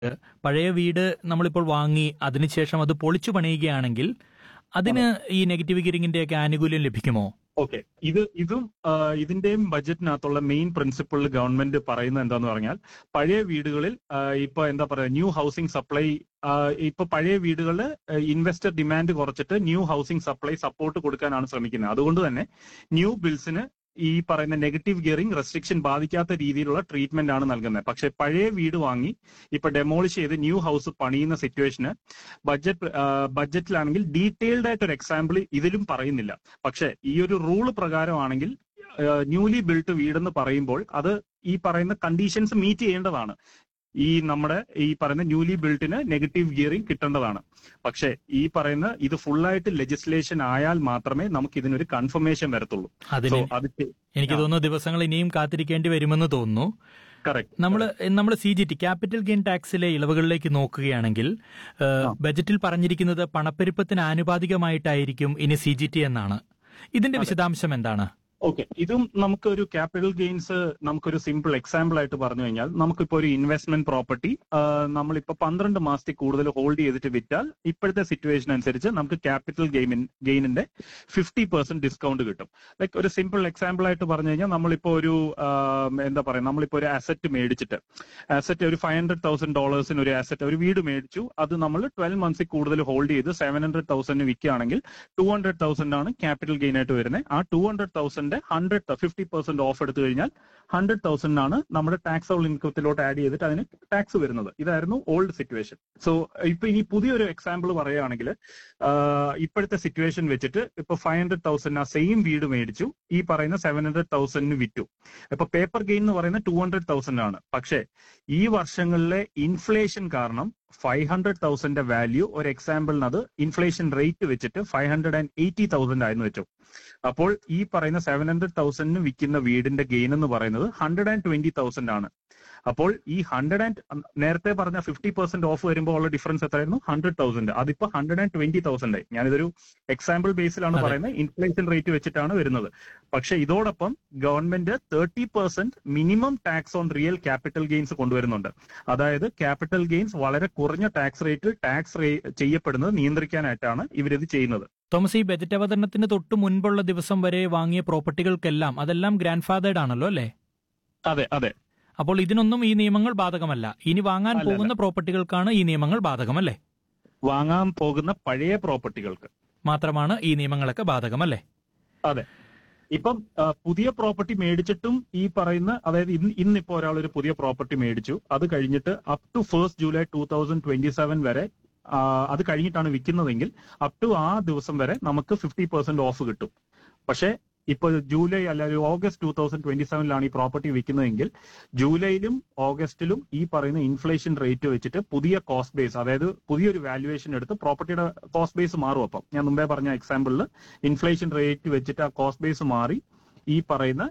പഴയ വീട് നമ്മളിപ്പോൾ വാങ്ങി അതിനുശേഷം അത് പൊളിച്ചു പണിയുകയാണെങ്കിൽ അതിന് ഈ നെഗറ്റീവ് ഗിയറിംഗിന്റെ ഒക്കെ ആനുകൂല്യം ലഭിക്കുമോ ഓക്കെ ഇത് ഇതും ആ, ഇതിന്റെയും ബജറ്റിനകത്തുള്ള മെയിൻ പ്രിൻസിപ്പിൾ ഗവൺമെന്റ് പറയുന്നത് എന്താന്ന് പറഞ്ഞാൽ പഴയ വീടുകളിൽ ആ, ഇപ്പൊ എന്താ പറയുക ന്യൂ ഹൗസിംഗ് സപ്ലൈ ഇപ്പൊ പഴയ വീടുകളിൽ ഇൻവെസ്റ്റർ ഡിമാൻഡ് കുറച്ചിട്ട് ന്യൂ ഹൗസിംഗ് സപ്ലൈ സപ്പോർട്ട് കൊടുക്കാനാണ് ശ്രമിക്കുന്നത് അതുകൊണ്ട് തന്നെ ന്യൂ ബിൽസിന് ഈ പറയുന്ന നെഗറ്റീവ് ഗിയറിംഗ് റെസ്ട്രിക്ഷൻ ബാധിക്കാത്ത രീതിയിലുള്ള ട്രീറ്റ്മെന്റ് ആണ് നൽകുന്നത് പക്ഷെ പഴയ വീട് വാങ്ങി ഇപ്പൊ ഡെമോളിഷ് ചെയ്ത് ന്യൂ ഹൗസ് പണിയുന്ന സിറ്റുവേഷന് ബഡ്ജറ്റ് ബഡ്ജറ്റിലാണെങ്കിൽ ഡീറ്റെയിൽഡ് ആയിട്ട് ഒരു എക്സാമ്പിൾ ഇതിലും പറയുന്നില്ല പക്ഷെ ഈ ഒരു റൂള് പ്രകാരമാണെങ്കിൽ ന്യൂലി ബിൽട്ട് വീടെന്ന് പറയുമ്പോൾ അത് ഈ പറയുന്ന കണ്ടീഷൻസ് മീറ്റ് ചെയ്യേണ്ടതാണ് ഈ നമ്മുടെ ഈ പറയുന്ന ന്യൂലി ബിൽട്ടിന് നെഗറ്റീവ് ഗിയറിംഗ് കിട്ടേണ്ടതാണ് പക്ഷേ ഈ പറയുന്ന ഇത് ഫുള്ളായിട്ട് ലെജിസ്ലേഷൻ ആയാൽ മാത്രമേ നമുക്ക് ഇതിനൊരു കൺഫർമേഷൻ വരത്തുള്ളൂ അതിന് സോ അത് എനിക്ക് തോന്നുന്നു ദിവസങ്ങൾ ഇനിയും കാത്തിരിക്കേണ്ടി വരുമെന്ന് തോന്നുന്നു കറക്റ്റ് നമ്മൾ നമ്മൾ C G T capital gain ടാക്സിലെ ഇളവുകളിലേക്ക് നോക്കുകയാണെങ്കിൽ ഏഹ്, ബജറ്റിൽ പറഞ്ഞിരിക്കുന്നത് പണപ്പെരുപ്പത്തിന് ആനുപാതികമായിട്ടായിരിക്കും ഇനി സി ജി ടി എന്നാണ് ഇതിന്റെ വിശദാംശം എന്താണ് ഓക്കെ ഇതും നമുക്കൊരു ക്യാപിറ്റൽ ഗെയിൻസ് നമുക്കൊരു സിമ്പിൾ എക്സാമ്പിൾ ആയിട്ട് പറഞ്ഞു കഴിഞ്ഞാൽ നമുക്കിപ്പോ ഒരു ഇൻവെസ്റ്റ്മെന്റ് പ്രോപ്പർട്ടി നമ്മളിപ്പോ പന്ത്രണ്ട് മാസത്തിൽ കൂടുതൽ ഹോൾഡ് ചെയ്തിട്ട് വിറ്റാൽ ഇപ്പോഴത്തെ സിറ്റുവേഷൻ അനുസരിച്ച് നമുക്ക് ക്യാപിറ്റൽ ഗെയിമിൻ ഗെയിനിന്റെ ഫിഫ്റ്റി പെർസെന്റ് ഡിസ്കൗണ്ട് കിട്ടും ലൈക്ക് ഒരു സിമ്പിൾ എക്സാമ്പിൾ ആയിട്ട് പറഞ്ഞു കഴിഞ്ഞാൽ നമ്മളിപ്പോ ഒരു ആ, എന്താ പറയാ നമ്മളിപ്പോ ഒരു അസറ്റ് മേടിച്ചിട്ട് അസറ്റ് ഒരു ഫൈവ് ഹൺഡ്രഡ് തൗസൻഡ് ഡോളേഴ്സിന് ഒരു അസറ്റ് ഒരു വീട് മേടിച്ചു അത് നമ്മൾ ട്വൽവ് മന്ത്സിൽ കൂടുതൽ ഹോൾഡ് ചെയ്ത് സെവൻ ഹൺഡ്രഡ് തൗസൻഡ് വിൽക്കുകയാണെങ്കിൽ ടു ഹൺഡ്രഡ് തൗസൻഡ് ആണ് ക്യാപിറ്റൽ ഗെയിൻ ആയിട്ട് വരുന്നത് ആ two hundred thousand hundred fifty percent off എടുത്തു കഴിഞ്ഞാൽ ഹൺഡ്രഡ് തൗസൻഡ് ആണ് നമ്മുടെ ടാക്സ് ഓൾ ഇൻകത്തിലോട്ട് ആഡ് ചെയ്തിട്ട് അതിന് ടാക്സ് വരുന്നത് ഇതായിരുന്നു ഓൾഡ് സിറ്റുവേഷൻ സോ ഇപ്പൊ ഇനി പുതിയൊരു എക്സാമ്പിൾ പറയുകയാണെങ്കിൽ ഇപ്പോഴത്തെ സിറ്റുവേഷൻ വെച്ചിട്ട് ഇപ്പൊ ഫൈവ് ഹൺഡ്രഡ് തൗസൻഡ് ആ സെയിം വീട് മേടിച്ചു ഈ പറയുന്ന സെവൻ ഹൺഡ്രഡ് തൗസൻഡിന് വിറ്റു ഇപ്പൊ പേപ്പർ ഗെയിൻ എന്ന് പറയുന്നത് ടു ഹൺഡ്രഡ് തൗസൻഡ് ആണ് പക്ഷേ ഈ വർഷങ്ങളിലെ ഇൻഫ്ലേഷൻ കാരണം ഫൈവ് ഹൺഡ്രഡ് തൗസൻഡിന്റെ വാല്യൂ ഒരു എക്സാമ്പിളിന് അത് ഇൻഫ്ലേഷൻ റേറ്റ് വെച്ചിട്ട് five hundred and eighty thousand ആയിരുന്നു വെച്ചു അപ്പോൾ ഈ പറയുന്ന സെവൻ ഹൺഡ്രഡ് തൗസൻഡിന് വിൽക്കുന്ന വീടിന്റെ ഗെയിൻ എന്ന് പറയുന്നത് ഹൺഡ്രഡ് ആൻഡ് ട്വന്റി തൗസൻഡ് ആണ് അപ്പോൾ ഈ ഹൺഡ്രഡ് ആൻഡ് നേരത്തെ പറഞ്ഞ ഫിഫ്റ്റി പെർസെന്റ് ഓഫ് വരുമ്പോൾ ഉള്ള ഡിഫറൻസ് എത്രയായിരുന്നു ഹൺഡ്രഡ് തൗസൻഡ് അതിപ്പോ ഹൺഡ്രഡ് ആൻഡ് ട്വന്റി തൗസൻഡ് ആയി ഞാനിതൊരു എക്സാമ്പിൾ ബേസിലാണ് അതെ. പറയുന്നത് ഇൻഫ്ലേഷൻ റേറ്റ് വെച്ചിട്ടാണ് വരുന്നത് പക്ഷെ ഇതോടൊപ്പം government thirty percent minimum tax on real capital gains കൊണ്ടുവരുന്നുണ്ട് അതായത് ക്യാപിറ്റൽ ഗെയിൻസ് വളരെ കുറഞ്ഞ ടാക്സ് റേറ്റിൽ ടാക്സ് ചെയ്യപ്പെടുന്നത് നിയന്ത്രിക്കാനായിട്ടാണ് ഇവരിത് ചെയ്യുന്നത് തോമസ് ഈ ബജറ്റ് അവതരണത്തിന് തൊട്ട് മുൻപുള്ള ദിവസം വരെ വാങ്ങിയ പ്രോപ്പർട്ടികൾക്കെല്ലാം അതെല്ലാം ഗ്രാൻഡ് ഫാദേഡ് ആണല്ലോ അല്ലേ അതെ അതെ അപ്പോൾ ഇതിനൊന്നും ഈ നിയമങ്ങൾ ബാധകമല്ല ഇനി വാങ്ങാൻ അല്ലല്ല. പോകുന്ന പ്രോപ്പർട്ടികൾക്കാണ് ഈ നിയമങ്ങൾ ബാധകമല്ലേ വാങ്ങാൻ പോകുന്ന പഴയ പ്രോപ്പർട്ടികൾക്ക് മാത്രമാണ് ഈ നിയമങ്ങളൊക്കെ ബാധകമല്ലേ അതെ ഇപ്പം ആ, പുതിയ പ്രോപ്പർട്ടി മേടിച്ചിട്ടും ഈ പറയുന്ന അതായത് ഇന്ന് ഇന്നിപ്പോ ഒരാൾ ഒരു പുതിയ പ്രോപ്പർട്ടി മേടിച്ചു അത് കഴിഞ്ഞിട്ട് up to first July two thousand twenty seven വരെ ആ, അത് കഴിഞ്ഞിട്ടാണ് വിൽക്കുന്നതെങ്കിൽ അപ് ടു ആ ദിവസം വരെ നമുക്ക് ഫിഫ്റ്റി പെർസെന്റ് ഓഫ് കിട്ടും പക്ഷേ ഇപ്പൊ ജൂലൈ അല്ല ഒരു ഓഗസ്റ്റ് ടൂ തൗസൻഡ് ട്വന്റി സെവനിലാണ് ഈ പ്രോപ്പർട്ടി വിൽക്കുന്നതെങ്കിൽ ജൂലൈയിലും ഓഗസ്റ്റിലും ഈ പറയുന്ന ഇൻഫ്ലേഷൻ റേറ്റ് വെച്ചിട്ട് പുതിയ കോസ്റ്റ് ബേസ് അതായത് പുതിയൊരു വാല്യുവേഷൻ എടുത്ത് പ്രോപ്പർട്ടിയുടെ കോസ്റ്റ് ബേസ് മാറും അപ്പം ഞാൻ മുമ്പേ പറഞ്ഞ എക്സാമ്പിളിൽ ഇൻഫ്ലേഷൻ റേറ്റ് വെച്ചിട്ട് ആ കോസ്റ്റ് ബേസ് മാറി ഈ പറയുന്ന